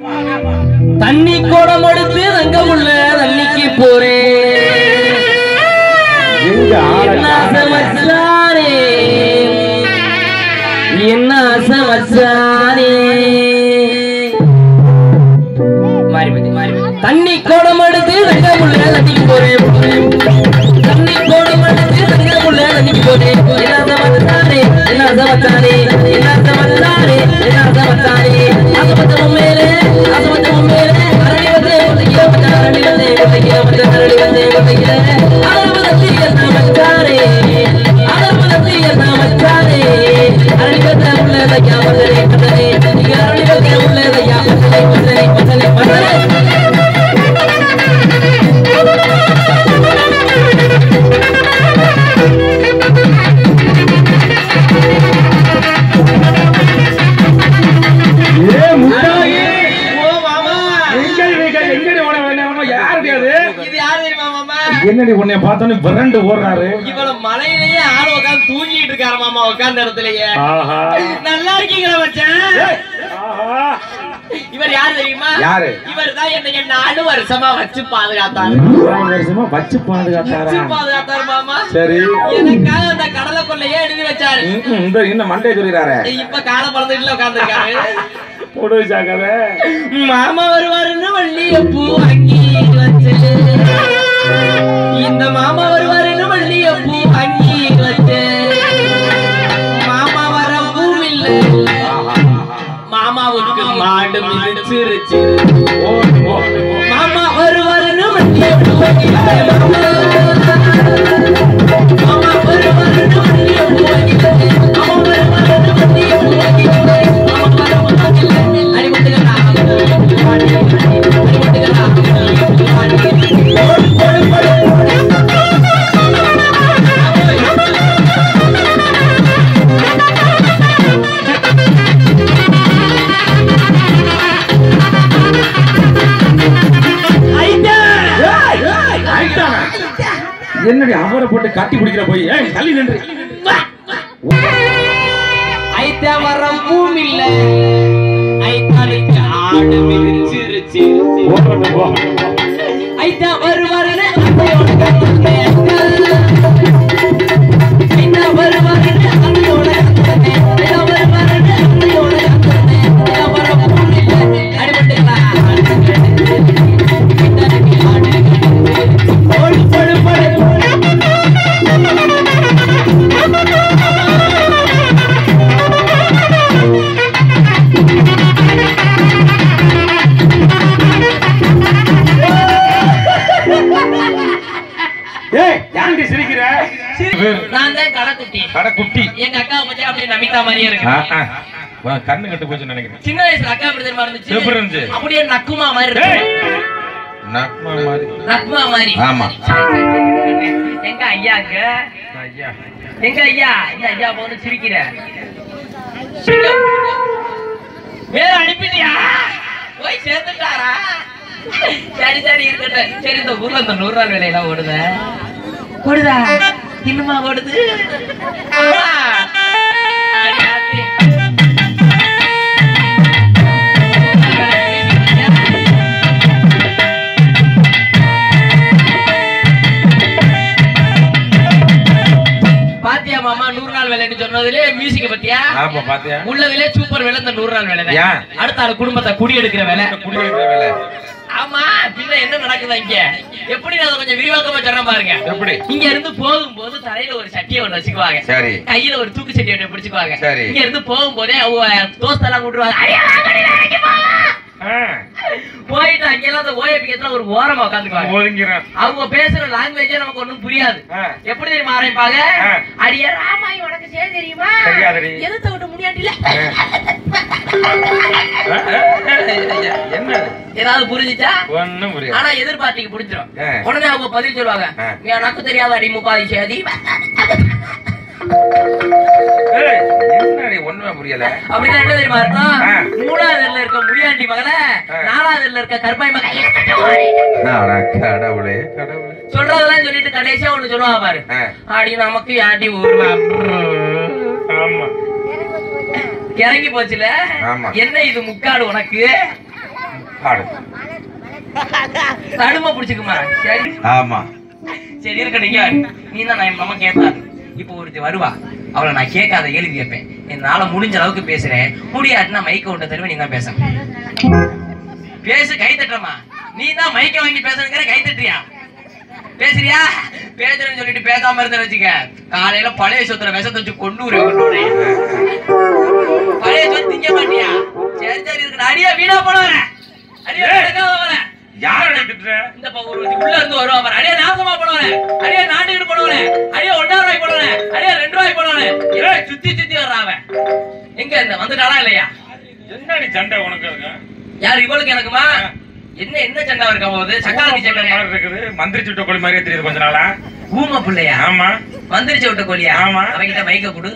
தண்ணி குடம் எடுத்து தங்க உள்ள தண்ணிக்கு போறேன் எங்க என்ன ஆளை சமச்சாரே என்ன சமச்சாரே மாறி போச்சு, மாறி போச்சு. தண்ணி கோடம் எடுத்து தங்க உள்ள தண்ணிக்கு போறேன் போறேன். தண்ணி கோடம் எடுத்து தங்க உள்ள தண்ணிக்கு போறேன் என்ன சமச்சாரே என்ன சமச்சாரே என்ன சமச்சாரே என்ன சமச்சாரே அசமத்தம் மேலே அசமத்தம் மேலே அரளி வந்தே ஒத்தைக்கிற மச்சான் அரளி வந்தே ஒத்தைக்கிற மச்சான் அரளி வந்தே ஒத்தைக்கிற அதர்மதத்திய சமச்சாரே அதர்மதத்திய சமச்சாரே அரளி வந்தே உள்ளதையா மதனே மதனே இங்க அரளி வந்தே உள்ளதையா மதனே மதனே மதனே மதனே ஏ முட்டாளி ஓ மாமா எங்கடி வைக்க எங்கடி உன உன உன யாருக்கு அது இது யாரு தெரியுமா மாமா என்னடி உன்னை பார்த்தோன்னு விரண்டு ஓடுறாரு இவ்வளவு மலையிலேயே ஆள் உட்காந்து தூங்கிட்டு இருக்காரு மாமா உட்கார்ந்த இடத்துலயே ஆஹா நல்லா இருக்கீங்களா மச்சான் ஆஹா இவர் யார் தெரியுமா யாரு? இவர் தான் என்னைய நாலு வருஷமா வச்சு பாதுகாத்தாரு இருபது வருஷமா வச்சு பாதுகாத்தாரா வச்சு பாதுகாத்தாரு மாமா சரி எனக்காக அந்த கடலை கொள்ளையே எழுதி வச்சாரு ம், ம், இந்த இன்னும் மண்டே சொல்லிடுறாரு இப்ப கால பிறந்துட்டுல உட்காந்துருக்காரு போடு வச்சாக்கத மாமா வருவாருன்னு வள்ளிய பூ வாங்கி வச்சு இந்த மாமா வருவாருன்னு வள்ளிய பூ வாங்கி வச்சு மாமா வர பூமில்ல மாமாவுக்கு மாடு மிதிச்சிருச்சு மாமா வருவாருன்னு வண்டிய பூவாங்கிட்டே மாமா மாமா வருவாருன்னு வண்டிய பூவாங்கிட்டே மாமா வருவாருன்னு வண்டிய பூவாங்கிட்டே மாமா வருவாருன்னு அடிபட்டுக்கடா அடிபட்டுக்கடா போடு போடு போடு என்னடி அவரை போட்டு கட்டி பிடிக்கிற போய் ஏய் தள்ளி நின்று ஐத்தா வரம் பூமில்ல ஐத்தாளுக்கு ஆடு மிதிச்சிருச்சு போகட்டும், போ. ஐத்தா வருவாருன்னு அத்தையோட கத்துனே ஐத்தா வருவாருன்னு அத்தையோட கத்துனே ஐத்தா வருவாருன்னு அத்தையோட கத்துனே ஐத்தா வரம் பூமில்ல அடிபட்டுங்களா ஐத்தாளுக்கு ஆடு மிதிச்சிருச்சு. போடு போடு போடு ஏய் ஏன்டி சிரிக்கிற நான் தான் கடைக்குட்டி கடைக்குட்டி எங்க அக்கா பத்தி அப்படியே நமிதா மாதிரியே இருக்கு ஆ, ஆ. வா, கண்ணு கட்டு போச்சுன்னு நினைக்கிறேன் சின்ன வயசுல அக்கா எப்படி தெரியுமா இருந்துச்சு எப்படி இருந்துச்சு? அப்படியே நக்குமா மாதிரி ஏய். இருக்கு நக்மா மாதிரி நக்குமா மாதிரி ஆமா எங்க ஐயா அங்க ஐயா எங்க ஐயா இந்த ஐயா போன்னு சிரிக்கிற வேற அனுப்பிட்டியா போய் சேர்ந்துட்டாரா சரி சரி இருக்கட்டும் சரி இந்த ஊர்ல இந்த நூறு நாள் வேலையெல்லாம் ஓடுத ஓடுதா இன்னுமா ஓடுது ஆமா. அடி ஆத்தி. பாத்தியா மாமா நூறு நாள் வேலைன்னு சொன்னதுல மியூசிக் பத்தியா ஆமா பாத்தியா உள்ளதுலே சூப்பர் வேலை இந்த நூறு நாள் வேலை தான். ஏன்? அடுத்த ஆள் குடும்பத்தை குடி எடுக்கிற வேலை குடியிருக்கிற வேலை ஆமா பின்ன என்ன நடக்குது இங்க எப்படி நான் அதை கொஞ்சம் விரிவாக்கமா சொல்றேன் பாருங்க எப்படி இங்க இருந்து போகும்போது தலையில ஒரு சட்டியை ஒண்ணு வச்சுக்குவாங்க சரி கையில ஒரு தூக்கு சட்டி ஒண்ணு பிடிச்சுக்குவாங்க சரி. இங்க இருந்து போகும்போதே அவங்க தோஸ்தெல்லாம் கூட்டுருவாங்க "அடியே, வாங்கடி, வேலைக்கு போலாம்." ஆ, போயிட்டு அங்கெல்லாம் அந்த ஓஎபிக்கத்துல ஒரு ஓரமா உட்காந்துக்குவாங்க ஒதுங்கிறேன் அவங்க பேசுற லாங்குவேஜே நமக்கு ஒண்ணும் புரியாது ஆ. எப்படி தெரியுமா ஆரம்பிப்பாங்க ஆ. அடியே ராமாய் உனக்கு செய்ய தெரியுமா தெரியாதுடி. எதிர்த்த விட்டு முடியாண்டில என்ன ஏதாவது புரிஞ்சுச்சா ஒண்ணும் புரியாது ஆனா எதிர்பார்ட்டிக்கு புரிஞ்சிடும் ஆ. உடனே அவங்க பதில் சொல்லுவாங்க ஆ. எனக்கு தெரியாத அடி முப்பாதி சேதி ஏய், என்னடி ஒண்ணுமே புரியல அப்படின்னா என்ன தெரியுமா அர்த்தம் ஆ. மூணாவதுல இருக்க முடியாண்டி மகள ஆ. நாலாவதுல இருக்க கற்பாய் மகன் அட கடவுளே கடவுளே சொல்றதெல்லாம் சொல்லிட்டு கடைசியா ஒண்ணு சொல்லுவா பாரு ஆ, அடி நமக்கு யாண்டி ஊருவா ஆமா இறங்கி போச்சுல ஆமா. என்ன இது முக்காடு உனக்கு பாடு கடுமை பிடிச்சிக்குமா சரி ஆமா சரி இருக்க நீங்க நீ தான் நான் நம்ம கேட்காது இப்போ ஒருத்தி வருவா அவளை நான் கேட்காத கேள்வி கேட்பேன் என்னால முடிஞ்ச அளவுக்கு பேசுறேன் முடியாட்டுனா மைக்க ஒன்று தருவேன் நீ தான் பேசணும் பேசு கை தட்டுறமா நீ தான் மைக்க வாங்கி பேசுறதுங்கிற கை தட்டுறியா பேசுறியா பேசுறேன்னு சொல்லிட்டு பேசாம இருந்த வச்சுக்க காலையில பழைய சொத்துல விஷத்தை வச்சு கொண்டு விடுவேன் கொண்டு விடுறேன். பழைய சொத்து திங்க மாட்டியா சரி சரி இருக்கு அடியா வீணா போனவர அடியா நடக்காதவர யார் திட்டுற இந்த பக்கம் ஒரு உள்ள இருந்து வருவா பாரு அடியே நாசமா போனவனே அடியே நாட்டுக்கிட்டு போனவனே அடியே ஒன்னா ரூபாய் போனவனே அடியே ரெண்டு ரூபாய் போனவனே ஏ சுத்தி சுத்தி வர்றான் அவன் எங்க இந்த வந்துட்டானா இல்லையா என்னடி சண்டை உனக்கு இருக்கு? யார் இவளுக்கு எனக்குமா என்ன என்ன சண்டை இருக்க போகுது சக்காலத்தி கோழி சண்டை மாதிரி இருக்குது மந்திரி சுட்ட கோழி மாதிரியே தெரியுது கொஞ்ச நாளா ஊம பிள்ளையா ஆமா மந்திரிச்சு விட்ட கோழியா ஆமா. அவகிட்ட மைக்க கொடு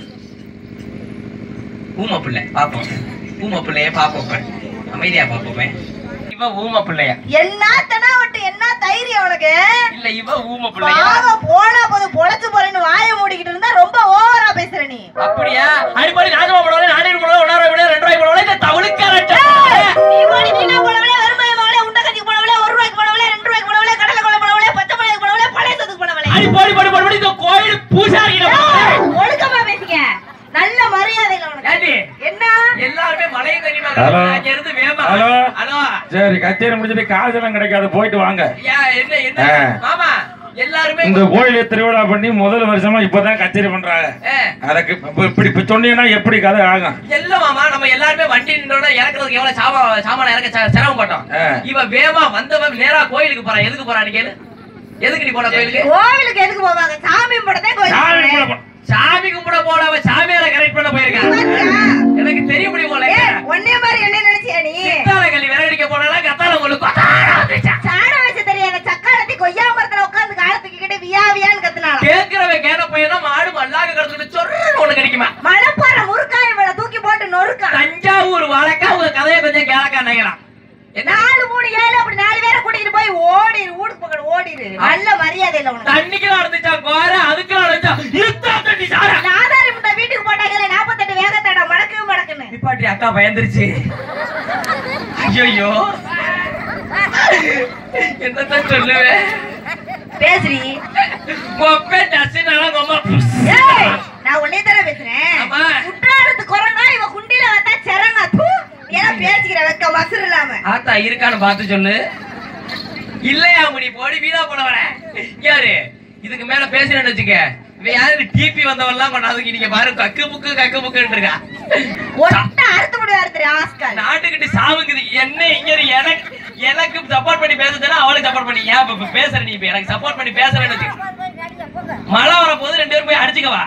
ஊம பிள்ளை பாப்போம் ஊம பிள்ளைய பாப்போம் இப்ப. அமைதியா பாப்போமே இவ ஊம பிள்ளையா என்ன தெனா விட்டு என்ன தைரியம் உனக்கு இல்ல இவ ஊம பிள்ளையா பாவம் போனா போது பொழைச்சு போறேன்னு வாயை மூடிக்கிட்டு இருந்தா ரொம்ப ஓவரா பேசுற நீ அப்படியா அடிப்படை நாசமா போடுவாங்க நாடகம் போடுவாங்க ஒன்னா ரூபாய் ரெண்டு ரூபாய் போடுவாங்க இந்த தவளுக்காரட்ட நீ ஓடி வீணா போனவளே வெறுமைய மகளே உண்டகத்திக்கு போனவளே ஒரு ரூபாய்க்கு போனவளே ரெண்டு ரூபாய்க்கு போனவளே கடலை கொலை போனவளே பச்சை மிளகாய்க்கு போனவளே பழைய சொத்துக்கு போனவளே அடி போடி போடி போடி போடி இந்த கோயில் பூசாரி ஏய், ஒழுக்கமா பேசிக்க நல்ல மரியாதைகள் உனக்கு ஏண்டி என்ன எல்லாருமே மலையை தெரியுமா ஹலோ. அங்க இருந்து வேமா ஹலோ. ஹலோ சரி கச்சேரி முடிஞ்சுட்டு காசெல்லாம் கிடைக்காது போயிட்டு வாங்க யா என்ன என்ன ஆ. மாமா எல்லாருமே இந்த கோயில திருவிழா பண்ணி முதல் வருஷமா இப்பதான் கச்சேரி பண்றாங்க ஏ, அதுக்கு இப்ப இப்படி இப்ப சொன்னீங்கன்னா எப்படி கதை ஆகும் இல்ல மாமா நம்ம எல்லாருமே வண்டி நின்றோட இறக்குறதுக்கு எவ்வளவு சாமா சாமான இறக்க ச- சிரமப்பட்டோம் ஆ. இவ வேமா வந்தவன் நேரா கோயிலுக்கு போறான் எதுக்கு போறான்னு கேளு எதுக்கு நீ போன கோயிலுக்கு கோவிலுக்கு எதுக்கு போவாங்க சாமி படத்தை சாமி கோயில் கும்பிட போ- சாமி கும்பிட போல அவன் சாமியார கரெக்ட் பண்ண போயிருக்கான் பாத்தியா? எனக்கு தெரிய முடியும் போல ஒன்னே மாதிரி என்ன நினைச்சியா நீ சித்தால கல்வி விரடிக்க போனா கத்தால உங்களுக்கு சாணம் வச்சு தெரியாத சக்காலத்தி கொய்யா மரத்துல உட்கார்ந்து காலத்துக்கு கிட்ட வியா வியான்னு கத்துனாலாம் கேக்குறவன் கேன பையனா மாடு மல்லாக கடத்துட்டு சொல்றேன்னு ஒண்ணு கிடைக்குமா மலைப்பாறை முறுக்காய் இவள தூக்கி போட்டு நொறுக்கா தஞ்சாவூர் வழக்கா உங்க கதையை கொஞ்சம் கேளக்கா நினைக்கிறான் என்ன நாலு மூணு ஏழு அப்படி நாலு பேரை கூட்டிட்டு போய் ஓடிரு ஊருக்கு பக்கம் ஓடிரு நல்ல மரியாதை இல்ல உனக்கு தண்ணிக்கு நடந்துச்சா கோர அதுக்கு நடந்துச்சா இருத்தா தண்ணி சாரா நாதாரி முட்டை வீட்டுக்கு போட்டாங்கல்ல நாப்பத்தெட்டு வேகத்தடா மடக்கு மடக்குன்னு நிப்பாட்டி அக்கா பயந்துருச்சு ஐயோ என்னத்தான் சொல்லுவேன் பேசுறி கொப்பை டசினால கொம்ப ஏய் நான் உன்னே தானே பேசுறேன் ஆமா. குற்றாலத்து குரங்கா இவ குண்டில வந்தா செரங்கா தூ ஏன்னா பேசிக்கிற வெக்க மசுறு இல்லாம ஆத்தா இருக்கான்னு பார்த்து சொல்லு இல்லையா முடி போடி வீணா போனவன யாரு இதுக்கு மேல பேசுறேன்னு வச்சுக்க இவன் யாரு டிபி வந்தவெல்லாம் கொண்டாந்து நீங்க பாரு கக்கு புக்கு கக்கு புக்குன்னு இருக்கா ஒட்ட அறுத்து முடிவு அறுத்துரு ஆஸ்கால் நாட்டுக்கிட்டு சாவுக்குது என்ன இங்க இரு, எனக்கு எனக்கு சப்போர்ட் பண்ணி பேசுறதுன்னா அவளுக்கு சப்போர்ட் பண்ணி ஏன் இப்ப பேசுற நீ இப்ப எனக்கு சப்போர்ட் பண்ணி பேசுறேன்னு வச்சுக்க மழை வர போது ரெண்டு பேரும் போய் அடிச்சுக்கவா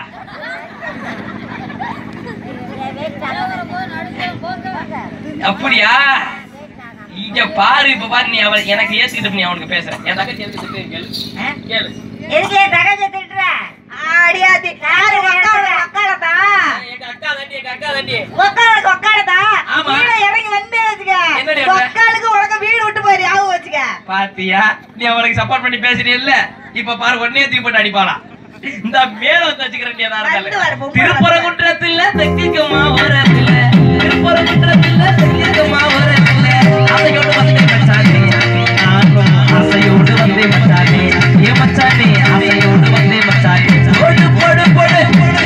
அப்படியா இங்க பாரு இப்ப பாரு நீ அவள் எனக்கு ஏத்துக்கிட்டு நீ அவனுக்கு பேசுற என் தங்கச்சி எதுக்கு கேளு கேளு எதுக்கே தகஜ திட்டுற ஆடியாதி யாரு ஒக்காள ஒக்காளதா எங்க அக்கா தண்டி எங்க அக்கா தண்டி ஒக்காளுக்கு ஒக்காளதா ஆமா. கீழே இறங்கி வந்து வச்சுக்க என்னடி அப்ப? ஒக்காளுக்கு உனக்கு வீடு விட்டு போயிரு யாவும் வச்சுக்க பாத்தியா நீ அவளுக்கு சப்போர்ட் பண்ணி பேசுறீல்ல இப்ப பாரு ஒன்னே தூக்கி போட்டு அடிப்பாளா இந்த மேல வந்து வச்சுக்கிறேன் வந்து வர பொம்பளை திருப்பரங்குன்றத்துல தெற்குமா ஓரத்துல திருப்பரங்குன்றத்துல தெற்குமா ஓரத்துல அசையோடு வந்து மச்சானே நானும் அசையோடு வந்து மச்சானே ஏ மச்சானே அசையோடு வந்து மச்சானே போடு போடு போடு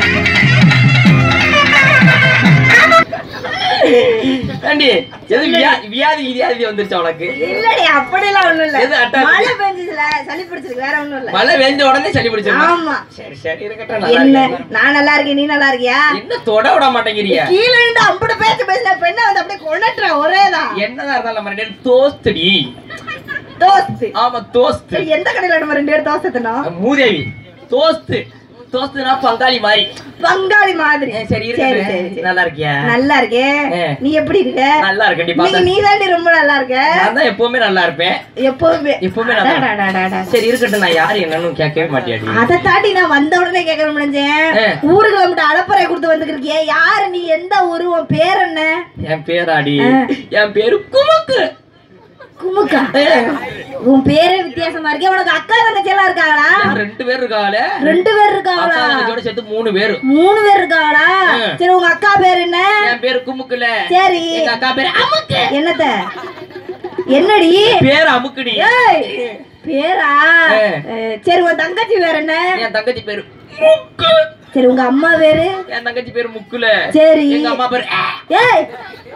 ஏண்டி எது வியாதி வியாதி வியாதி வந்துருச்சு உனக்கு இல்லடி அப்படிலாம் ஒண்ணும் இல்ல எது attack? மழை பெஞ்சதுல சளி பிடிச்சிருக்கு வேற ஒண்ணும் இல்ல மழை வேஞ்ச உடனே சளி பிடிச்சிருமா ஆமா சரி சரி இருக்கட்டும் நல்லா என்ன இருக்கேன். நான் நல்லா இருக்கேன் நீ நல்லா இருக்கியா என்ன தொட விட மாட்டேங்கிறிய கீழே இருந்து அம்புட்டு பேச்சு பேசின பெண்ணை வந்து அப்படியே கொண்டுட்டுற ஒரேதான் என்னதான் இருந்தாலும் நம்ம ரெண்டு பேரும் தோஸ்துடி தோஸ்து ஆமா தோஸ்து சரி, எந்த கடையில நம்ம ரெண்டு பேரும் தோசை தின்னோம் மூதேவி தோஸ்து தோஸ்துனா பங்காளி மாதிரி பங்காளி மாதிரி ஏ, சரி சரி சரி இருக்கு சரி நல்லா இருக்கியா நல்லா இருக்கே ஏ. நீ எப்படி இருக்க நல்லா இருக்கேன்டி நீ பார்த்தா நீ தாண்டி ரொம்ப நல்லா இருக்க நான் தான் எப்பவுமே நல்லா இருப்பேன் எப்பவுமே எப்பவுமே நல்லா இருப்பேன். அடாடாடாடாடா. சரி இருக்கட்டும் நான் யாரு என்னன்னு கேட்கவே மாட்டியாடி அதை தாண்டி நான் வந்த உடனே கேட்க முடிஞ்சேன் ஏ. ஊருக்கு நம்மகிட்ட அலப்பறை கொடுத்து வந்துருக்கியே யாரு நீ எந்த ஊரு உன் பேர் என்ன என் பேராடி ஆ. என் பேரு குமுக்கு குமுக்கா ஏ, உன் பேரே வித்தியாசமா இருக்கே உனக்கு அக்கா தங்கச்சி எல்லாம் இருக்காங்களா நான் ரெண்டு பேர் இருக்காளே ரெண்டு பேர் இருக்காங்களா அக்கா தங்கச்சியோட சேர்த்து மூணு பேரு மூணு பேர் இருக்காங்களா ஆ. சரி உங்க அக்கா பேர் என்ன என் பேரு குமுக்குல சரி எங்க அக்கா பேரு அமுக்கு என்னத்த என்னடி பேர் அமுக்குடி ஏய் பேரா ஏ. அஹ், சரி உன் தங்கச்சி வேற என்ன என் தங்கச்சி பேரு முக்கு சரி உங்க அம்மா பேரு என் தங்கச்சி பேரு முக்குல சரி எங்க அம்மா பேரு ஆ. ஏய்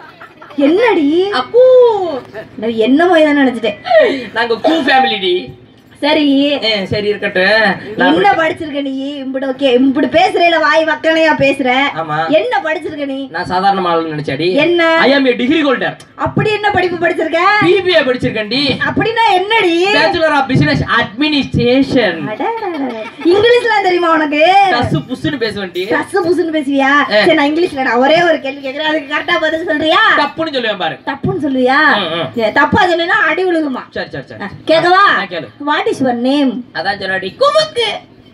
என்னடி அக்கூ நான் என்னமோ இதை நினைச்சிட்டேன் நாங்க கூ ஃபேமிலிடி சரி ஏ, சரி இருக்கட்டும் நான் என்ன படிச்சிருக்க நீ இப்படி ஓகே இப்படி பேசுறேல வாய் வக்கனையா பேசுற ஆமா என்ன படிச்சிருக்க நீ நான் சாதாரண ஆளு நினைச்சாடி என்ன ஐ ஆம் ஏ டிகிரி ஹோல்டர் அப்படி என்ன படிப்பு படிச்சிருக்க பிபிஏ படிச்சிருக்கேன்டி அப்படின்னா என்னடி பேச்சுலர் ஆஃப் பிசினஸ் அட்மினிஸ்ட்ரேஷன் அடடடடட. இங்கிலீஷ்லாம் தெரியுமா உனக்கு டசு புஸ்னு பேசுவேன்டி கசு புசுன்னு பேசுவியா ஏ. சரி நான் இங்கிலீஷ்ல நான் ஒரே ஒரு கேள்வி கேக்குறேன் அதுக்கு கரெக்டா பதில் சொல்றியா தப்புன்னு சொல்லுவேன் பாரு தப்புன்னு சொல்லுவியா ம், ம். சரி, தப்பா சொல்லினா அடி விழுகுமா சரி சரி சரி கேக்கவா ஆ, கேளு. வாட் இஸ் யுவர் நேம் அதான் சொல்லாடி குமுக்கு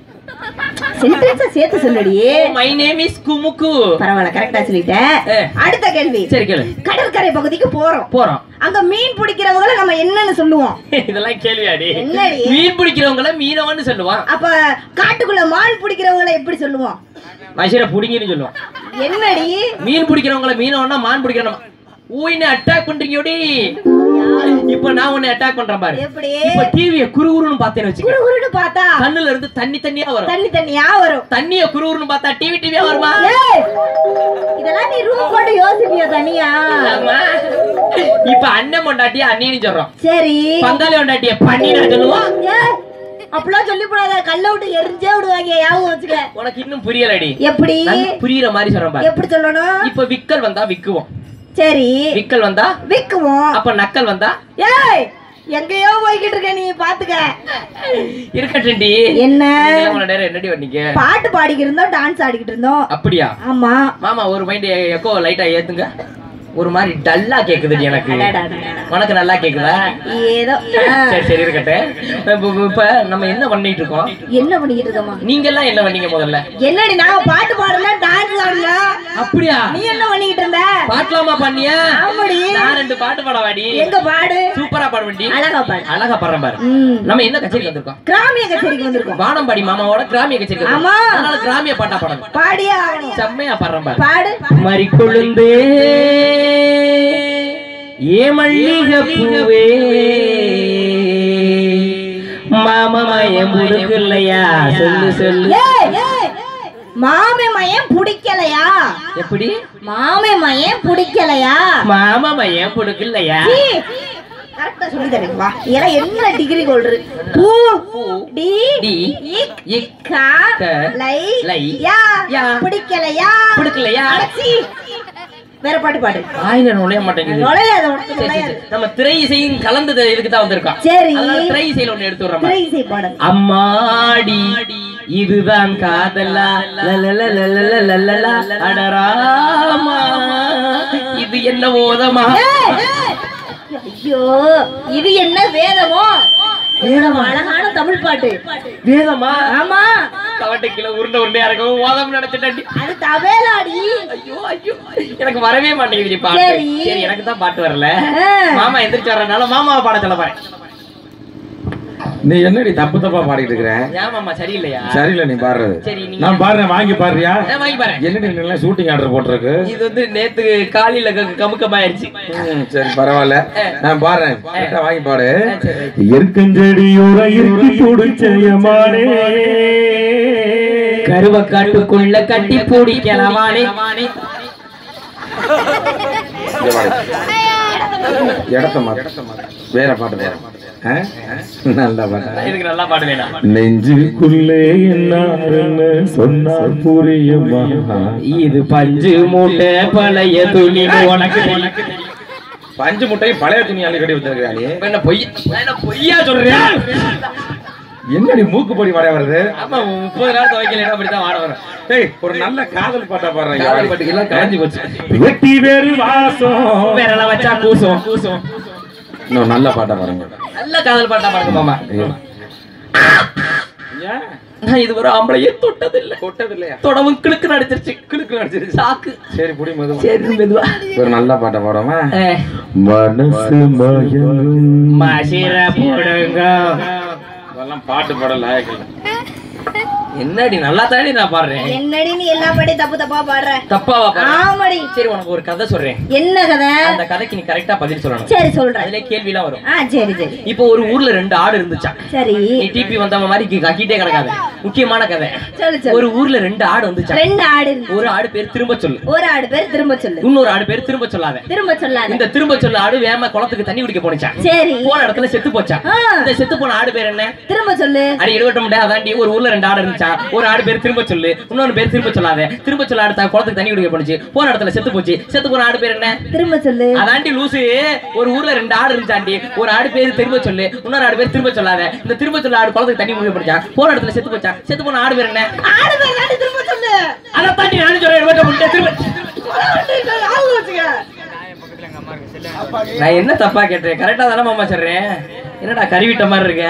சென்டென்ஸா சேர்த்து சொல்லடி மை நேம் இஸ் குமுக்கு பரவாயில்ல கரெக்டா சொல்லிட்டேன் ஏ. அடுத்த கேள்வி சரி கேளு கடற்கரை பகுதிக்கு போறோம் போறோம் அங்க மீன் பிடிக்கிறவங்கள நம்ம என்னன்னு சொல்லுவோம் இதெல்லாம் கேள்வியாடி என்னடி? மீன் பிடிக்கிறவங்கள மீனவன்னு சொல்லுவான் அப்ப காட்டுக்குள்ள மான் பிடிக்கிறவங்கள எப்படி சொல்லுவோம் மசிர புடிங்கன்னு சொல்லுவான் என்னடி மீன் பிடிக்கிறவங்கள மீனவன்னா மான் பிடிக்கிறவன் ஊயின்னு அட்டாக் பண்றீங்கடி இப்ப நான் உன்னை அட்டாக் பண்றேன் பாரு எப்படி இப்ப டிவிய குறுகுறுன்னு பார்த்தேன்னு வச்சுக்க குரு குருன்னு பார்த்தா கண்ணுல இருந்து தண்ணி தண்ணியா வரும் தண்ணி தண்ணியா வரும் தண்ணிய குறுகுறுன்னு பார்த்தா டிவி டிவியா வருமா ஏய், இதெல்லாம் நீ ரூம் போட்டு யோசிப்பியா தனியா ஆமா. இப்ப அண்ணன் பொண்டாட்டிய அண்ணின்னு சொல்றோம் சரி பங்காளி பொண்டாட்டிய பண்ணினா சொல்லுவோம் ஏய், அப்படிலாம் சொல்லி போடாத கல்ல விட்டு எரிஞ்சே விடுவாங்க ஞாபகம் வச்சுக்க உனக்கு இன்னும் புரியலடி எப்படி நல்லா புரியுற மாதிரி சொல்றேன் பாரு எப்படி சொல்லணும் இப்ப விக்கல் வந்தா விக்குவோம் சரி விக்கல் வந்தா விக்குவோம் அப்ப நக்கல் வந்தா ஏய் எங்கேயோ போய்கிட்டு இருக்க நீ பாத்துக்க இருக்கட்டும்டி என்ன நீங்களாம் இவ்வளவு நேரம் என்னடி பண்ணீங்க பாட்டு பாடிக்கிட்டு இருந்தோம் டான்ஸ் ஆடிக்கிட்டு இருந்தோம் அப்படியா ஆமா மாமா ஒரு மைண்ட் எக்கோ லைட்டா ஏத்துங்க ஒரு மாதிரி டல்லா கேக்குதுடி எனக்கு உனக்கு நல்லா கேக்குதா ஏதோ ஆ. சரி சரி இருக்கட்டும் இப்ப- இப்ப- இப்ப நம்ம என்ன பண்ணிட்டு இருக்கோம் என்ன பண்ணிக்கிட்டு இருக்கோமா நீங்க எல்லாம் என்ன பண்ணீங்க முதல்ல என்னடி நாங்க பாட்டு பாடல டான்ஸ் ஆடல அப்படியா நீ என்ன பண்ணிக்கிட்டு இருந்த பாட்டலாமா பண்ணியா ஆமாடி நான் ரெண்டு பாட்டு பாட வாடி எங்க பாடு சூப்பரா பாடுவேன்டி அழகா பாடு அழகா பாடுறேன் பாரு ம். நம்ம என்ன கச்சேரி வந்திருக்கோம் கிராமிய கச்சேரிக்கு வந்திருக்கோம் வானம்பாடி மாமாவோட கிராமிய கச்சேரி ஆமா. அதனால கிராமிய பாட்டா பாடணும் பாடியே ஆகணும் செம்மையா பாடுறேன் பாரு பாடு மறி கொழுந்தே ஏ மல்லிகை பூவே மாமமயம் முடுக்கலையா சொல்லு சொல்லு ஏய், ஏய், மாமே மயம் பிடிக்கலையா எப்படி மாமே மயம் பிடிக்கலையா மாமமயம் புடுக்கலையா கரெக்டா சொல்லி தரேன் வா இதெல்லாம் என்ன டிகிரி கொள்று பூ டி டி, இக் இக், கா க, லை லை, யா யா. பிடிக்கலையா புடுக்கலையா அடச்சி. வேற பாட்டு பாடு ஆயில நுழைய மாட்டேங்குது நுழையாத உனக்கு சரி, சரி, நுழையாது சரி. நம்ம திரை இசையும் கலந்தது இதுக்கு தான் வந்திருக்கோம் சரி அதனால திரை இசையில ஒண்ணு எடுத்து விடுறோம் திரை இசை பாடு அம்மாடி இதுதான் காதலா லலலலலலலலலா, அடராமா இது என்ன ஓதமா ஏய், ஏய். ஐயோ இது என்ன வேதமோ வேதம் அழகான தமிழ் பாட்டு வேதமா ஆமா கவட்டை கீழே உருண்டை உருண்டையா இருக்கும் ஓதம் நினைச்சிட்டாண்டி அது தவேலாடி ஐயோ ஐயோ எனக்கு வரவே மாட்டேங்குது பாட்டு சரி. சரி எனக்கு தான் பாட்டு வரல ஆ. மாமா எந்திரிச்சு வர்றதுனால மாமாவை பாட சொல்ல பாரு நீ என்னடி தப்பு தப்பா பாடிட்டு இருக்கிற ஏன் மாமா சரியில்லையா சரியில்லை நீ பாடுறது சரி நீங்க நான் பாடுறேன் வாங்கி பாடுறியா ஏன் வாங்கி பாரு என்னடி நீ எல்லாம் ஷூட்டிங் ஆர்டர் போட்டிருக்கு இது வந்து நேத்து காலையில க- கமுக்கமாயிருச்சு ம், சரி பரவாயில்ல நான் பாடுறேன் கரெக்டா வாங்கி பாடு சரி. இருக்கஞ்செடியோட இருக்கு பிடிச்சயமானே கருவ காட்டுக்குள்ள கட்டி பிடிக்கலவானே இங்க பாரு. இடத்த மாத்து வேற பாட்டு வேற ஆ? நல்ல பாட்டு இதுக்கு நல்லா பாடு வேணாம் நெஞ்சுக்குள்ளே என்ன சொன்னால் புரியுமா இது பஞ்சு மூட்டை பழைய துணி உனக்கு தெரியும். பஞ்சு முட்டையும் பழைய துணி அள்ளி கட்டி வச்சிருக்காளி இப்ப என்ன பொய் நான் என்ன பொய்யா சொல்றேன் என்னடி மூக்குப்பொடி வடைய வருது ஆமா முப்பது நாள் துவைக்கல அப்படித்தான் வாட வரும் ஏய் ஒரு நல்ல காதல் பாட்டா காதல் பாடுறேன் பாட்டுக்கு எல்லாம் காஞ்சி போச்சு வெட்டி வேறு வாசம் வேற வச்சா கூசும் கூசும் இன்னும் நல்ல பாட்டா பாருங்க நல்ல காதல் பாட்டா பாருங்க மாமா ஐயோ. நான் இது ஒரு ஆம்பளையே தொட்டதில்லை கொட்டது இல்லையா தொடவும் கிளுக்கு நடிச்சிருச்சு கிளுக்கு நடிச்சிருச்சு சாக்கு சரி புடி மெதுவா சரி மெதுவா ஒரு நல்ல பாட்டை பாடுமா அஹ், மனசு மயங்கும் மசிர போடுங்க அதெல்லாம் பாட்டு பாட லாயக்கில்லை என்னடி நல்லா தானே நான் பாடுறேன் என்னடி நீ எல்லா பாடி தப்பு தப்பா பாடுற தப்பாவா பாடுறேன் ஆமாடி சரி உனக்கு ஒரு கதை சொல்றேன் என்ன கதை அந்த கதைக்கு நீ கரெக்டா பதில் சொல்லணும் சரி சொல்றேன் அதுல கேள்விலாம் வரும் ஆ சரி சரி இப்போ ஒரு ஊர்ல ரெண்டு ஆடு இருந்துச்சா சரி நீ டிபி வந்தவங்க மாதிரி கி- கக்கிட்டே கிடக்காது முக்கியமான கதை சொல்லு சொல்லு ஒரு ஊர்ல ரெண்டு ஆடு வந்துச்சா ரெண்டு ஆடு இருந்து ஒரு ஆடு பேர் திரும்ப சொல்லு ஒரு ஆடு பேர் திரும்ப சொல்லு இன்னொரு ஆடு பேர் திரும்ப சொல்லாத திரும்ப சொல்லாத இந்த திரும்ப சொல்ல ஆடு வேம குளத்துக்கு தண்ணி குடிக்க போனுச்சா சரி போன இடத்துல செத்து போச்சா ஆ, இந்த செத்து போன ஆடு பேர் என்ன திரும்ப சொல்லு அடி எடுவட்ட முடியாது அதாண்டி ஒரு ஊர்ல ரெண்டு ஆடு இருந்துச்சா ஒரு ஆடு பேர் திரும்ப சொல்லு இன்னொரு பேர் திரும்ப சொல்லாத திரும்ப சொல்ல ஆடு த- குளத்துக்கு தண்ணி குடிக்க போனுச்சு போன இடத்துல செத்து போச்சு செத்து போன ஆடு பேர் என்ன திரும்ப சொல்லு அதாண்டி லூசு ஒரு ஊர்ல ரெண்டு ஆடு இருந்துச்சாண்டி ஒரு ஆடு பேர் திரும்ப சொல்லு இன்னொரு ஆடு பேர் திரும்ப சொல்லாத இந்த திரும்ப சொல்ல ஆடு குளத்துக்கு தண்ணி குடிக்க போனுச்சா போன இடத்துல செத்து போச்சா செத்து போன ஆடு பேர் என்ன ஆடு பேர் தாண்டி திரும்ப சொல்லு அதை தாண்டி நானும் சொல்றேன் எடுவட்ட முடியாது திரும்ப ஞாபகம் வச்சுக்க. நான் என்ன தப்பா கேட்டேன் கரெக்டா தானே மாமா சொல்றேன் என்னடா கறிவிட்ட மாதிரி இருக்க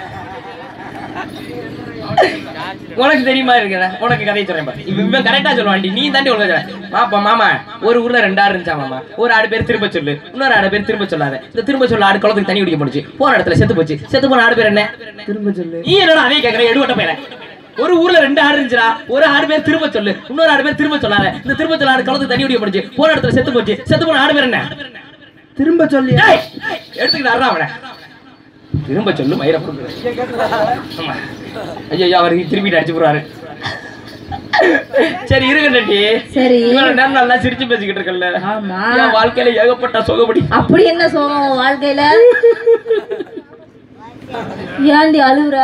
உனக்கு தெரியுமா இருக்கிற உனக்கு கதையை சொல்றேன் பாரு இப்ப இவன் கரெக்டா சொல்லுவாண்டி நீ தாண்டி ஒழுங்கா சொல்ல மாப்பா மாமா ஒரு ஊர்ல ரெண்டு ஆடு இருந்துச்சா மாமா ஒரு ஆடு பேர் திரும்ப சொல்லு இன்னொரு ஆடு பேர் திரும்ப சொல்லாத இந்த திரும்ப சொல்ல ஆடு குளத்துக்கு தண்ணி குடிக்க போனுச்சு போன இடத்துல செத்து போச்சு செத்து போன ஆடு பேர் என்ன திரும்ப சொல்லு நீ என்னடா அதே கேக்குற எடுவட்ட பேர ஒரு ஊர்ல ரெண்டு ஆடு இருந்துச்சுடா ஒரு ஆடு பேர் திரும்ப சொல்லு இன்னொரு ஆடு பேர் திரும்ப சொல்லாத இந்த திரும்ப சொல்ல ஆடு குளத்துக்கு தண்ணி குடிக்க போனுச்சு போன இடத்துல செத்து போச்சு செத்து போன ஆடு பேர் என்ன திரும்ப சொல்லி ஏய், எடுத்துக்கிட்டு அவனை திரும்ப சொல்லு மயிர ஆமா. ஐயோ அவர் திரும்பிட்டு அடிச்சு போறாரு சரி இருங்க நட்டி சரி இவ்வளவு நேரம் நல்லா சிரிச்சு பேசிக்கிட்டு இருக்கல ஆமா என் வாழ்க்கையில ஏகப்பட்ட சுகப்படி அப்படி என்ன சோகம் உன் வாழ்க்கையில ஏண்டி அழுவுற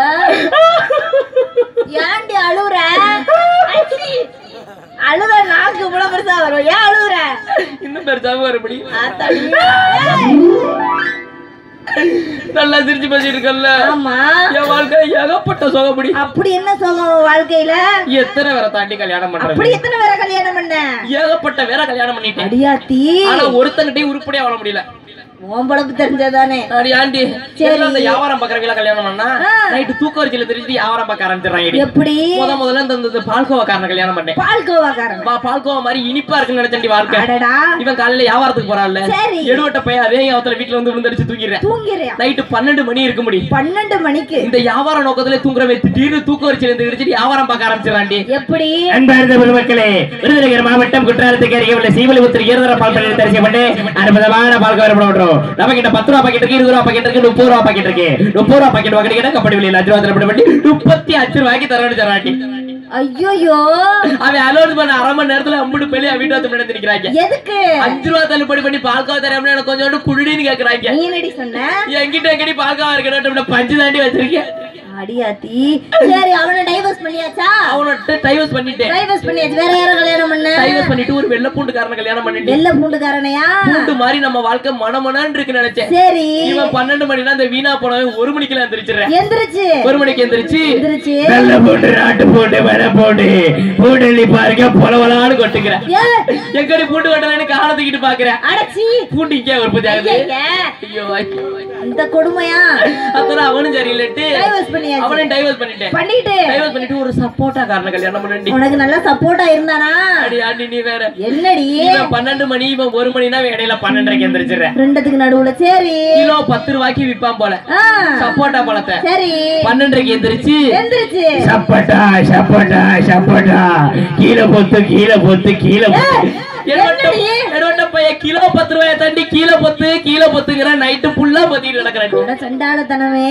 ஏண்டி அழுவுற அச்சி. அழுத நாக்கு இவ்வளவு பெருசா வரும் ஏன் அழுவுற இன்னும் பெருசாக வரும்படி ஆத்தாடி. நல்லா சிரிச்சு பேசிட்டு இருக்கல ஆமா என் வாழ்க்கையில ஏகப்பட்ட சுகப்படி அப்படி என்ன சோகம் உன் வாழ்க்கையில எத்தனை பேரை தாண்டி கல்யாணம் அப்படி பண்றது எத்தனை பேரை கல்யாணம் பண்ண ஏகப்பட்ட வேற கல்யாணம் பண்ணிட்டேன் அடியாத்தி ஆனா ஒருத்தங்கிட்டையும் உருப்படியா வாழ முடியல ஓம்பளப்பு தெரிஞ்சதானே அடி ஆண்டி சரி. எல்லாம் அந்த வியாபாரம் பாக்குறவங்கள கல்யாணம் பண்ணா ஆ. நைட்டு தூக்க வரிசையில தெரிஞ்சுட்டு வியாபாரம் பார்க்க ஆரம்பிச்சிடறாங்க எப்படி முத முதல்ல இந்த இந்த பால்கோவாக்காரனை கல்யாணம் பண்ணேன் பால் கோவாக்காரன் பா- பால்கோவா மாதிரி இனிப்பா இருக்குன்னு நினைச்சேன்டி வாழ்க்கை அடடா இவன் காலையில வியாபாரத்துக்கு போறான்ல சரி. எடுவட்ட பையன் அதே அவத்துல வீட்டுல வந்து விழுந்தடிச்சு தூங்கிடுறேன் தூங்கிறியா நைட்டு பன்னெண்டு மணி இருக்க முடியும் பன்னெண்டு மணிக்கு இந்த வியாபார நோக்கத்துல தூங்குறவன் திடீர்னு தூக்க வரிசையில இருந்து இடிச்சிட்டு வியாபாரம் பார்க்க ஆரம்பிச்சிடறாண்டி எப்படி அன்பார்ந்த பொதுமக்களே விருதுநகர் மாவட்டம் குற்றாலத்துக்கு அருகே உள்ள சீவலிபுத்தூர் ஈரதர பால் பண்ணையில் தரிசிக்கப்பட்டு அற்புதமான பால் கவரப்படும் நம்ம கிட்ட பத்து ரூபா பாக்கெட் இருக்கு இருபது ரூபா பாக்கெட் இருக்கு முப்பது ரூபா பாக்கெட் இருக்கு முப்பது ரூபா பாக்கெட் வாங்கிட்டு கப்படி வெளியில் அஞ்சு ரூபா தரப்பட பண்ணி முப்பத்தி அஞ்சு ரூபாய்க்கு தரணும் தராட்டி ஐயோயோ அவன் அலோட் பண்ண அரை மணி நேரத்துல அம்புட்டு பெரிய வீட்டு வந்து முன்னாடி நிக்கிறாங்க எதுக்கு அஞ்சு ரூபா தள்ளுபடி பண்ணி பால்காவா தரேன் எனக்கு கொஞ்சோண்டு குடின்னு கேக்குறாங்க நீ என்னடி சொன்ன என்கிட்ட எங்கடி பால்காவா இருக்கணும் பஞ்சு தாண்டி வச்சிருக்கேன் அடியாத்தி சரி அவனை டைவர்ஸ் பண்ணியாச்சா அவனோட டைவர்ஸ் பண்ணிட்டேன் டைவர்ஸ் பண்ணியாச்சு வேற யார கல்யாணம் பண்ண டைவர்ஸ் பண்ணிட்டு ஒரு வெள்ளை பூண்டுக்காரனை கல்யாணம் பண்ணிட்டேன் வெள்ள பூண்டுக்காரனையா பூண்டு மாதிரி நம்ம வாழ்க்கை மனமனான்னு இருக்கு நினைச்சேன் சரி இவன் பன்னெண்டு மணினா அந்த வீணா போனவன் ஒரு மணிக்கெல்லாம் எந்திரிச்சிடுறேன் எந்திரிச்சு ஒரு மணிக்கு எந்திரிச்சு எந்திரிச்சு வெள்ளை போட்டு நாட்டு போட்டு வர போட்டு பூண்டெல்லி பாருங்க பொலவலான்னு கொட்டுக்கிறேன் ஏ, எங்கடி பூண்டு கட்டலன்னு காலத்துக்கிட்டு பாக்குறேன் அடச்சி பூண்டு இங்கே உற்பத்தி ஆகுது ஐயையே, ஐயோ ஐயோ. இந்த கொடுமையா அப்புறம் அவனும் சரியில்லைட்டு டைவர்ஸ் பண்ணியாச்சு அவனையும் டைவர்ஸ் பண்ணிட்டேன் பண்ணிட்டு டைவர்ஸ் பண்ணிட்டு ஒரு சப்போட்டா காரனை கல்யாணம் பண்ணி உனக்கு நல்லா சப்போர்ட்டா இருந்தானா அடி ஆண்டி நீ வேற என்னடி இவன் பன்னெண்டு மணி இவன் ஒரு மணினா இவன் இடையில பன்னெண்டரைக்கு எந்திரிச்சிடுறேன் ரெண்டுத்துக்கு நடுவுல சரி கிலோ பத்து ரூபாய்க்கு விப்பான் போல ஆ, சப்போட்டா பழத்தை சரி பன்னெண்டரைக்கு எந்திரிச்சு எந்திரிச்சு சப்பட்டா சப்பட்டா சப்பட்டா கீழே பொத்து கீழே பொத்து கீழே பொத்து என்னடி? எடுவட்ட பையன் கிலோ பத்து ரூபாய தாண்டி கீழே பொத்து கீழே பொத்துங்கிற நைட்டு ஃபுல்லா பொத்திட்டு நடக்கிறேன் அட சண்டாளத்தனமே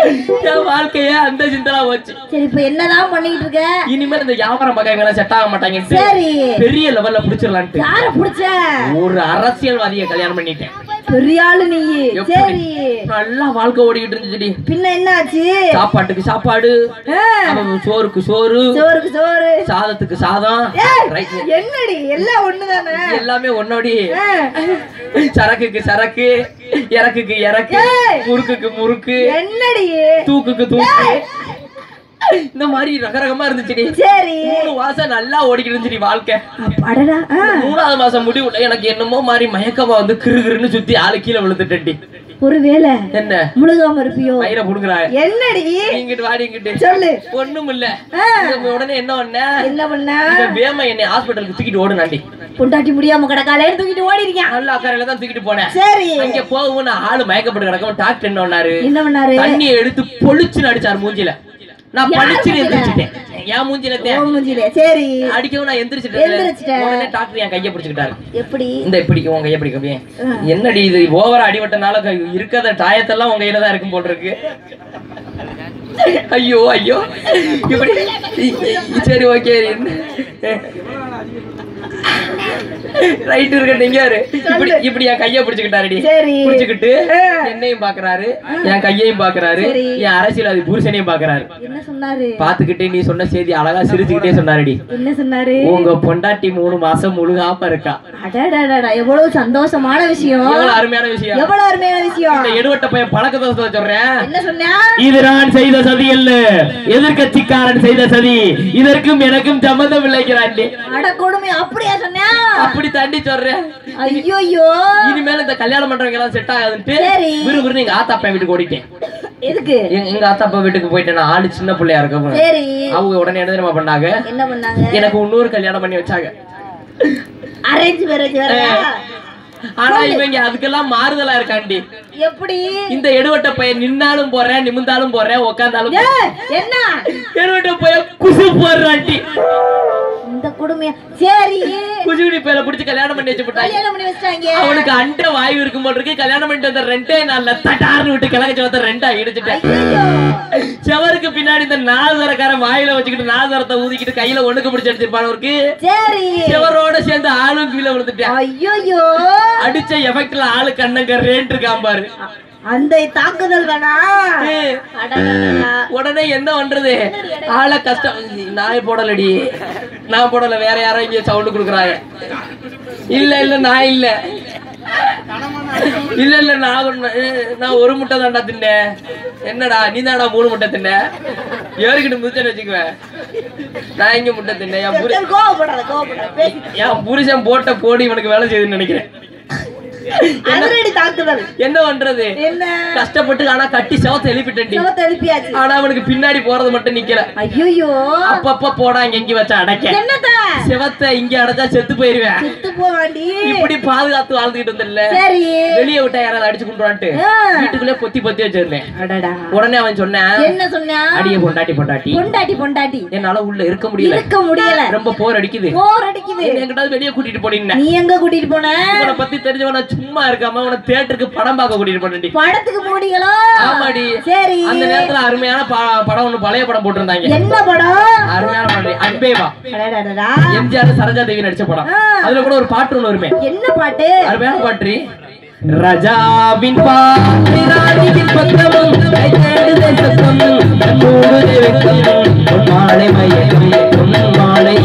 என் வாழ்க்கைய அந்த சிந்தனா போச்சு சரி இப்ப என்னதான் பண்ணிட்டு இருக்க இனிமேல் இந்த வியாபாரம் பார்க்க செட் ஆக மாட்டாங்கன்ட்டு சரி பெரிய லெவல்ல புடிச்சிடலான்ட்டு யார புடிச்ச ஒரு அரசியல்வாதியை கல்யாணம் பண்ணிட்டேன் பெரிய ஆளு நீ எப்படி? சரி நல்லா வாழ்க்கை ஓடிக்கிட்டு இருந்துச்சுடி பின்ன என்னாச்சு சாப்பாட்டுக்கு சாப்பாடு ஆ, அவன் சோறுக்கு சோறு சோறுக்கு சோறு சாதத்துக்கு சாதம் ஏய், Right. என்னடி எல்லாம் ஒண்ணுதானே எல்லாமே ஒன்னோடி ஆ, சரக்குக்கு சரக்கு இறக்குக்கு இறக்கு ஏய். முறுக்குக்கு முறுக்கு என்னடி தூக்குக்கு தூக்கு இந்த மாதிரி ரகரகமா இருந்துச்சுடி சரி மூணு மாசம் நல்லா ஓடிக்கிட்டு இருந்துச்சு வாழ்க்கை அடடா ஆ, மூணாவது மாசம் முடிவுல எனக்கு என்னமோ மாதிரி மயக்கமா வந்து கிருகிருன்னு சுத்தி ஆளு கீழே விழுந்துட்டேன்டி ஒருவேளை என்ன முழுகாம இருப்பியோ மயிரை புடுங்குறாங்க என்னடி இங்கிட்டு வாடி இங்கிட்டு சொல்லு ஒண்ணும் இல்ல ஆ, இவன் உடனே என்ன பண்ண என்ன பண்ண இவன் வேம என்னை ஹாஸ்பிட்டலுக்கு தூக்கிட்டு ஓடுனாண்டி பொண்டாட்டி முடியாம கிடக்காலே தூக்கிட்டு ஓடி இருக்கான் நல்ல அக்கறையில தான் தூக்கிட்டு போனேன் சரி அங்க போகவும் நான் ஆளு மயக்கப்பட்டு கிடக்கும் டாக்டர் என்ன பண்ணாரு என்ன பண்ணாரு தண்ணியை எடுத்து பொழிச்சுன்னு அடிச்சாரு மூஞ்சில நான் யார் படிச்சு மூஞ்சில? எந்திரிச்சிட்டேன் என் மூஞ்சில ஓ மூஞ்சிலே சரி அடிக்கவும் நான் எந்திரிச்சிட்டேன் எந்திரிச்சிட்ட. உடனே டாக்டர் என் கையை பிடிச்சுக்கிட்டாரு எப்படி இந்த இப்படி உன் கையை பிடிக்க அப்படியே ஆ. என்னடி இது ஓவரா அடிபட்டனால க- இருக்கிற டாயத்தெல்லாம் உங்க கையில தான் இருக்கும் போல் இருக்கு ஐயோ ஐயோ இப்படி சரி ஓகே ரைட் இருக்கட்டும் இங்க யாரு இப்படி இப்படி என் கையை பிடிச்சுக்கிட்டாருடி சரி. பிடிச்சுக்கிட்டு ஆ. என்னையும் பாக்குறாரு என் கையையும் பாக்குறாரு சரி. என் அரசியல் புருஷனையும் பாக்குறாரு என்ன சொன்னாரு பாத்துக்கிட்டே நீ சொன்ன செய்தி அழகா சிரிச்சுக்கிட்டே சொன்னாருடி என்ன சொன்னாரு உங்க பொண்டாட்டி மூணு மாசம் முழுகாம இருக்கா அடடடடா எவ்வளவு சந்தோஷமான விஷயம் எவ்வளவு அருமையான விஷயம் எவ்வளவு அருமையான விஷயம் இந்த எடுவட்ட பையன் பழக்கத்தை சொல்றேன் என்ன சொன்னா இது நான் செய்த சதி அல்ல எதிர்கட்சிக்காரன் செய்த சதி இதற்கும் எனக்கும் சம்மந்தம் இல்லைங்கிறான் அட கொடுமை அப்படியா சொன்னா அப்படி தாண்டி சொல்றேன் ஐயோயோ இனிமேல் இந்த கல்யாணம் பண்றவங்க எல்லாம் செட் ஆகாதுன்ட்டு சரி. விறுவிறுன்னு எங்க ஆத்தாப்பா வீட்டுக்கு ஓடிட்டேன் எதுக்கு எங்க எங்க ஆத்தாப்பா வீட்டுக்கு போயிட்டேன் நான் ஆளு சின்ன பிள்ளையா இருக்கவங்க சரி அவங்க உடனே என்ன தெரியுமா பண்ணாங்க என்ன பண்ணாங்க எனக்கு இன்னொரு கல்யாணம் பண்ணி வச்சாங்க அரேஞ்ச் மேரேஜ் வேற ஆனா இவங்க அதுக்கெல்லாம் மாறுதலா இருக்காண்டி எப்படி இந்த எடுவட்ட பையன் நின்னாலும் போறேன் நிமிந்தாலும் போறேன் உக்காந்தாலும் போறேன். ஏய், என்ன எடுவட்ட பையன் குசு போடுறாண்டி இந்த கொடுமையா சரி குஜுகுடி பையல புடிச்சு கல்யாணம் பண்ணி வச்சு போட்டாங்க கல்யாணம் பண்ணி வச்சிட்டாங்க அவனுக்கு அண்ட வாயு இருக்கும் போல இருக்கு கல்யாணம் பண்ணிட்டு வந்த ரெண்டே நாள்ல தட்டார்னு விட்டு கிழக்கு சவத்தை ரெண்டா இடிச்சுட்டேன் ஐயோ செவருக்கு பின்னாடி இந்த நாதரக்காரன் வாயில வச்சுக்கிட்டு நாதரத்தை ஊதிக்கிட்டு கையில ஒண்ணுக்கு பிடிச்சு அடிச்சிருப்பானவருக்கு சரி செவரோட சேர்ந்து ஆளும் கீழே விழுந்துட்டேன் ஐயோயோ அடிச்ச எஃபெக்ட்ல ஆளு கண்ணங்க ரேண்ட் இருக்கான் பாரு அந்த தாக்குதல் தானா ஏய், அடடடடா. உடனே என்ன பண்றது ஆளை கஷ்டம் நான் போடலடி நான் போடல வேற யாரோ இங்க சவுண்ட் குடுக்குறாங்க இல்ல இல்ல நான் இல்ல இல்ல இல்ல நான் ஒண்ணு- ஏய், நான் ஒரு முட்டை தான்டா தின்னேன் என்னடா நீ தான்டா மூணு முட்டை தின்ன ஏறிக்கிட்டு முதிச்சேன்னு வச்சுக்குவேன் நான் இங்க முட்டை தின்னேன் என் புரு- சரி, கோவப்படாத கோவப்படாத பேசி என் புருஷன் போட்ட போடி இவனுக்கு வேலை செய்யுதுன்னு நினைக்கிறேன் அதிரடி தாக்குதல் என்ன பண்றது என்ன கஷ்டப்பட்டு ஆனா கட்டி செவத்தை எழுப்பிட்டேன்டி சிவத்தை எழுப்பியாச்சு ஆனா அவனுக்கு பின்னாடி போறது மட்டும் நிக்கல ஐயோயோ அப்பப்ப போடா இங்க இங்க வச்ச அடைக்க என்னத்த சிவத்தை இங்க அடைச்சா செத்து போயிருவேன் செத்து போவாண்டி இப்படி பாதுகாத்து வாழ்ந்துகிட்டு இருந்தல சரி வெளியே விட்டா யாராவது அடிச்சு கொண்டுவான்ட்டு ஆ. வீட்டுக்குள்ளே பொத்தி பொத்தி வச்சிருந்தேன் அடடா உடனே அவன் சொன்னான் என்ன சொன்னா அடிய பொண்டாட்டி பொண்டாட்டி பொண்டாட்டி பொண்டாட்டி என்னால உள்ள இருக்க முடியல இருக்க முடியல ரொம்ப போர் அடிக்குது போர் அடிக்குது என்கிட்ட வெளியே கூட்டிட்டு போனீங்க நீ எங்க கூட்டிட்டு போன இவனை பத்தி தெரிஞ்சவன சும்மா இருக்காம அவனை தேட்டருக்கு படம் பார்க்க கூட்டிட்டு போனேன்டி படத்துக்கு போனீங்களோ ஆமாடி சரி அந்த நேரத்துல அருமையான ப- படம் ஒண்ணு பழைய படம் போட்டிருந்தாங்க என்ன படம் அருமையான படம் அன்பேவா அடடடடா. எம்ஜிஆர் சரோஜா தேவி நடிச்ச படம் ஆ. அதுல கூட ஒரு பாட்டு ஒண்ணு வருமே என்ன பாட்டு அருமையான பாட்டு ரஜாவின் பாட்டு ராணியின் பக்கமும் கைத்தேடுதே சத்தம் மூடுதே வெக்கம் உன் மாலை மயக்கம் உன் மாலை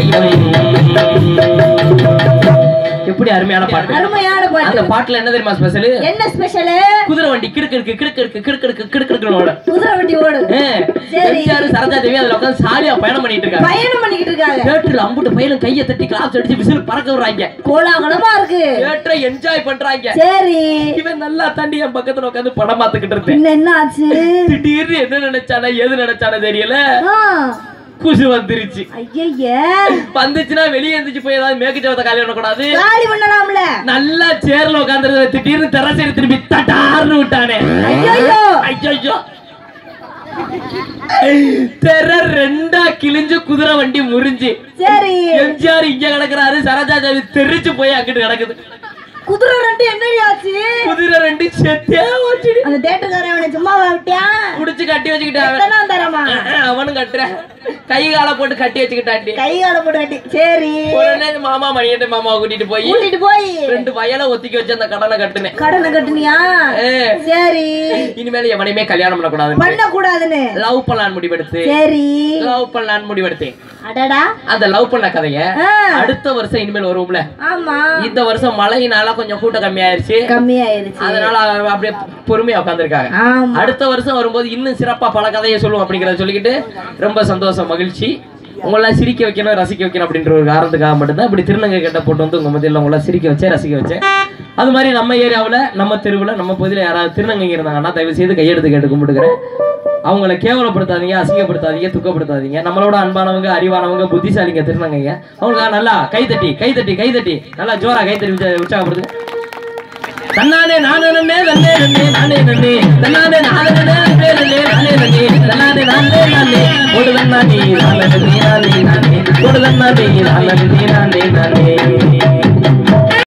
மயக்கம் எப்படி அருமையான பாட்டு அருமையான அந்த பாட்டு பாட்டுல என்ன தெரியுமா ஸ்பெஷல் என்ன ஸ்பெஷல் குதிரை வண்டி கிடுக்கிருக்கு கிடுக்கிருக்கு கிடுக்கிருக்கு கிடுக்கிருக்குனோட குதிரை வண்டி ஓடு சரி. எம்ஜிஆர் சரோஜா தேவி அதுல உட்காந்து சாலியா பயணம் பண்ணிட்டு இருக்காங்க பயணம் பண்ணிக்கிட்டு இருக்காங்க தியேட்டர்ல அம்புட்டு பையனும் கையை தட்டி கிளாஸ் அடிச்சு விசில் பறக்க விடுறாங்க கோலாகலமா இருக்கு தியேட்டரை என்ஜாய் பண்றாங்க சரி இவன் நல்லா தாண்டி என் பக்கத்துல உட்காந்து படம் பார்த்துக்கிட்டு இருந்தேன் பின்ன என்ன ஆச்சு திடீர்னு என்ன நினைச்சானே எது நினைச்சானே தெரியல ஆ, குசு வந்துருச்சு ஐயைய வந்துச்சுன்னா வெளியே இருந்துச்சு போய் ஏதாவது மேற்கு ஜவத்தை காலி பண்ணக்கூடாது காலி பண்ணலாம்ல நல்லா சேர்ல உட்காந்துருக்க திடீர்னு தெரசரி திரும்பி தட்டார்னு விட்டானே ஐயையோ. ஐயோ தெர ரெண்டா கிழிஞ்சு குதிரை வண்டி முறிஞ்சு சரி எம்ஜிஆர் இங்க கிடக்குறாரு சரோஜா தேவி தெரிச்சு போய் அங்கிட்டு கிடக்குது குதிரை ரெண்டு என்னடி ஆச்சு குதிரை ரெண்டு செத்தே வச்சுடி அந்த தேட்டருக்காரன் அவனை சும்மா விட்டியான் புடிச்சு கட்டி வச்சுக்கிட்டான் எத்தனை தரமா அவனும் கட்டுறேன் கை காலை போட்டு கட்டி வச்சுக்கிட்டாண்டி கை கால போட்டு கட்டி சரி உடனே மாமா மணியண்ட மாமாவை கூட்டிட்டு போய் கூட்டிட்டு போய் ரெண்டு வயலை ஒத்திக்க வச்சு அந்த கடனை கட்டுனேன் கடனை கட்டுனியா ஏ, சரி இனிமேல் எவனையுமே கல்யாணம் பண்ணக்கூடாது பண்ண கூடாதுன்னு லவ் பண்ணலான்னு முடிவெடுத்து சரி லவ் பண்ணலான்னு முடிவெடுத்தேன் அடடா அந்த லவ் பண்ண கதைய ஆ, அடுத்த வருஷம் இனிமேல் வரும்ல ஆமா இந்த வருஷம் மழையினால கொஞ்சம் கூட்டம் கம்மியாயிருச்சு கம்மியாயிருச்சு அதனால அவ அப்படியே பொறுமையா உட்காந்துருக்காங்க ஆமா அடுத்த வருஷம் வரும்போது இன்னும் சிறப்பா பல கதையை சொல்லுவோம் அப்படிங்கறத சொல்லிக்கிட்டு ரொம்ப சந்தோஷம் மகிழ்ச்சி உங்களெல்லாம் சிரிக்க வைக்கணும் ரசிக்க வைக்கணும் அப்படின்ற ஒரு காரணத்துக்காக மட்டும்தான் இப்படி திருநங்கை கட்ட போட்டு வந்து உங்க மத்தியில் உங்களை சிரிக்க வச்சேன் ரசிக்க வச்சேன் அது மாதிரி நம்ம ஏரியாவில் நம்ம தெருவில் நம்ம பகுதியில் யாராவது திருநங்கை இருந்தாங்கன்னா தயவு செய்து கையெடுத்து கேட்டு கும்பிட்டுக்கிறேன் அவங்கள கேவலப்படுத்தாதீங்க அசிங்கப்படுத்தாதீங்க துக்கப்படுத்தாதீங்க நம்மளோட அன்பானவங்க அறிவானவங்க புத்திசாலிங்க திருநங்கைங்க அவங்களுக்காக நல்லா கைத்தட்டி கைத்தட்டி கைத்தட்டி நல்லா ஜோரா கைத்தட்டி உற்சா- உற்சாகப்படுத்துங்க தன்னானே நானே நன்னே நன்னே நன்னே நானே நன்னே தன்னானே நானே நன்னே நன்னே நன்னே நானே நன்னே தன்னானே நானே நானே கொடுதன்னா நீ நானே நானே நானே கொடுதன்னா நீ நானே நானே நானே